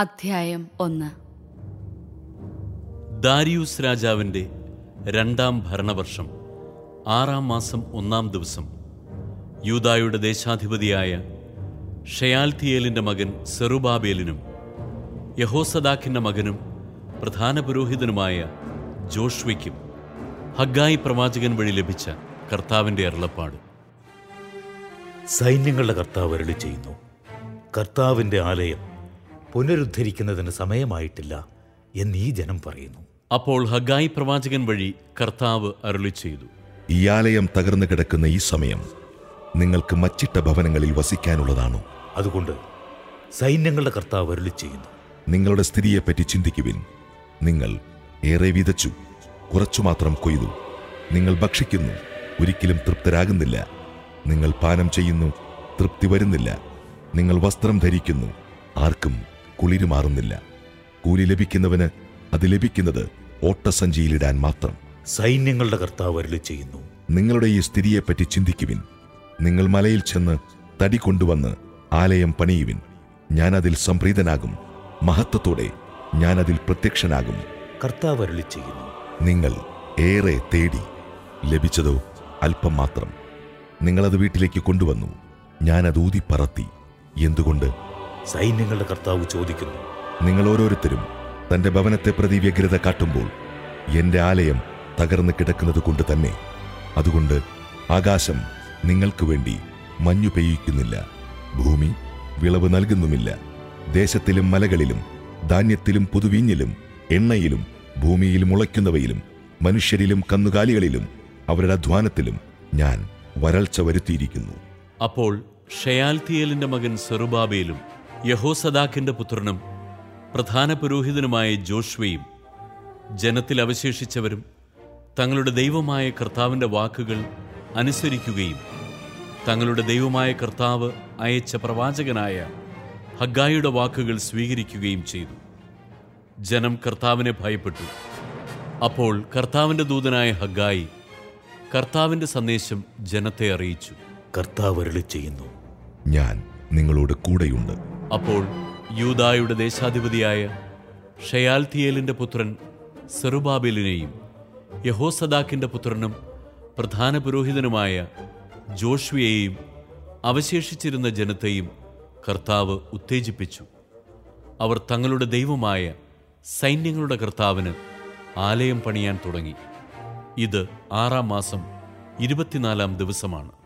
അധ്യായം ഒന്ന് ദാരിയൂസ് രാജാവിൻ്റെ രണ്ടാം ഭരണവർഷം ആറാം മാസം ഒന്നാം ദിവസം യൂദായുടെ ദേശാധിപതിയായ ഷയാൽത്തിയേലിൻ്റെ മകൻ സെറുബാബേലിനും യഹോസദാക്കിൻ്റെ മകനും പ്രധാന പുരോഹിതനുമായ ജോഷ്വയ്ക്കും ഹഗ്ഗായി പ്രവാചകൻ വഴി ലഭിച്ച കർത്താവിൻ്റെ അരുളപ്പാട് സൈന്യങ്ങളുടെ കർത്താവ് അരുളി ചെയ്യുന്നു കർത്താവിന്റെ ആലയം പുനരുദ്ധരിക്കുന്നതിന് സമയമായിട്ടില്ല എന്ന് ഈ ജനം പറയുന്നു അപ്പോൾ ഹഗ്ഗായി പ്രവാചകൻ വഴി കർത്താവ് അരുളി ചെയ്തു ഈ ആലയം തകർന്നു കിടക്കുന്ന ഈ സമയം നിങ്ങൾക്ക് മച്ചിട്ട ഭവനങ്ങളിൽ വസിക്കാനുള്ളതാണോ അതുകൊണ്ട് സൈന്യങ്ങളുടെ കർത്താവ് അരുളി ചെയ്യുന്നു നിങ്ങളുടെ സ്ഥിതിയെപ്പറ്റി ചിന്തിക്കുവിൻ നിങ്ങൾ ഏറെ വിതച്ചു കുറച്ചു മാത്രം കൊയ്തു നിങ്ങൾ ഭക്ഷിക്കുന്നു ഒരിക്കലും തൃപ്തരാകുന്നില്ല നിങ്ങൾ പാനം ചെയ്യുന്നു തൃപ്തി വരുന്നില്ല നിങ്ങൾ വസ്ത്രം ധരിക്കുന്നു ആർക്കും കുളിര് മാറുന്നില്ല കൂലി ലഭിക്കുന്നവന് അത് ലഭിക്കുന്നത് ഓട്ടസഞ്ചിയിലിടാൻ മാത്രം സൈന്യങ്ങളുടെ കർത്താവ് അരുളി ചെയ്യുന്നു നിങ്ങളുടെ ഈ സ്ഥിതിയെപ്പറ്റി ചിന്തിക്കുവിൻ നിങ്ങൾ മലയിൽ ചെന്ന് തടി കൊണ്ടുവന്ന് ആലയം പണിയുവിൻ ഞാൻ അതിൽ സംപ്രീതനാകും മഹത്വത്തോടെ ഞാൻ അതിൽ പ്രത്യക്ഷനാകും കർത്താവ് അരുളി ചെയ്യുന്നു നിങ്ങൾ ഏറെ തേടി ലഭിച്ചതോ അല്പം മാത്രം നിങ്ങളത് വീട്ടിലേക്ക് കൊണ്ടുവന്നു ഞാനത് ഊതിപ്പറത്തി എന്തുകൊണ്ട് സൈന്യങ്ങളുടെ കർത്താവ് ചോദിക്കുന്നു നിങ്ങൾ ഓരോരുത്തരും തന്റെ ഭവനത്തെ പ്രതി വ്യഗ്രത കാട്ടുമ്പോൾ എന്റെ ആലയം തകർന്നു കിടക്കുന്നത് കൊണ്ട് തന്നെ അതുകൊണ്ട് ആകാശം നിങ്ങൾക്ക് വേണ്ടി മഞ്ഞു പെയ്യിക്കുന്നില്ല ഭൂമി വിളവ് നൽകുന്നുമില്ല ദേശത്തിലും മലകളിലും ധാന്യത്തിലും പുതുവീഞ്ഞിലും എണ്ണയിലും ഭൂമിയിൽ മുളയ്ക്കുന്നവയിലും മനുഷ്യരിലും കന്നുകാലികളിലും അവരുടെ അധ്വാനത്തിലും ഞാൻ വരൾച്ച വരുത്തിയിരിക്കുന്നു അപ്പോൾ ഷയാൽത്തിയേലിന്റെ മകൻ സെറുബാബേലും യഹോസദാക്കിന്റെ പുത്രനും പ്രധാന പുരോഹിതനുമായ ജോഷ്വയും ജനത്തിൽ അവശേഷിച്ചവരും തങ്ങളുടെ ദൈവമായ കർത്താവിന്റെ വാക്കുകൾ അനുസരിക്കുകയും തങ്ങളുടെ ദൈവമായ കർത്താവ് അയച്ച പ്രവാചകനായ ഹഗ്ഗായിയുടെ വാക്കുകൾ സ്വീകരിക്കുകയും ചെയ്തു ജനം കർത്താവിനെ ഭയപ്പെട്ടു അപ്പോൾ കർത്താവിന്റെ ദൂതനായ ഹഗ്ഗായി കർത്താവിന്റെ സന്ദേശം ജനത്തെ അറിയിച്ചു കർത്താവ് അരുളി ചെയ്യുന്നു ഞാൻ നിങ്ങളോട് കൂടെയുണ്ട് അപ്പോൾ യൂദായുടെ ദേശാധിപതിയായ ഷയാൽത്തിയേലിന്റെ പുത്രൻ സെറുബാബേലിനെയും യഹോസദാക്കിന്റെ പുത്രനും പ്രധാന പുരോഹിതനുമായ ജോഷ്വിയെയും അവശേഷിച്ചിരുന്ന ജനത്തെയും കർത്താവ് ഉത്തേജിപ്പിച്ചു അവർ തങ്ങളുടെ ദൈവമായ സൈന്യങ്ങളുടെ കർത്താവിന് ആലയം പണിയാൻ തുടങ്ങി ഇത് ആറാം മാസം ഇരുപത്തിനാലാം ദിവസമാണ്